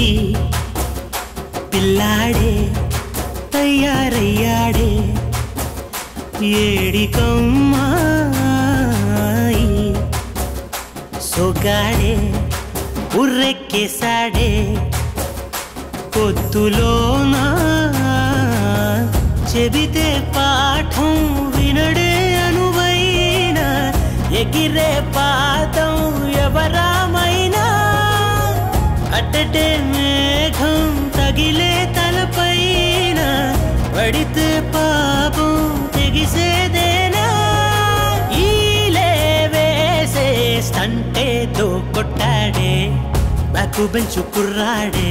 పిల్లాడే తయారయ్యాడే ఏడికమ్మాయి సొగాడే ఉర్రెక్కేశాడే పొద్దులోనా చెబితే పాఠం వినడే అనువైన ఎగిరే పాదం ఎవరామైనా అట్టటే మేఘం తగిలే తలపైన పడితే పాపం తెగిసేదేనా ఈలే వేసే స్టంటేతో కొట్టాడే బ్యాకు బెంచు కుర్రాడే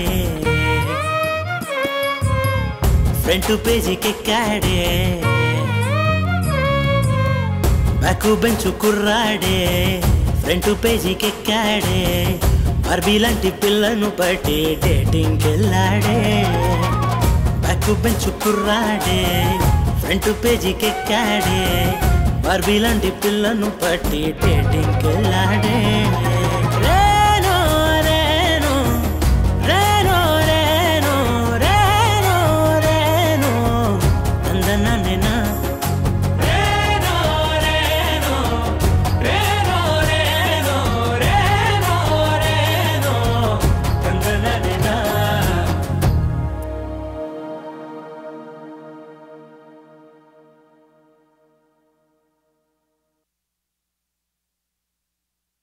ఫ్రంట్ పేజీకెక్కాడే బ్యాకు బెంచు కుర్రాడే ఫ్రంట్ పేజీకెక్కాడే బార్బీ లాంటి పిల్లను పట్టి డేటింగ్ వెళ్ళాడే బ్యాకు బెంచు కుర్రాడే ఫ్రంట్ పేజీకెక్కాడే బార్బీ లాంటి పిల్లను పట్టి డేటింగ్ వెళ్ళాడే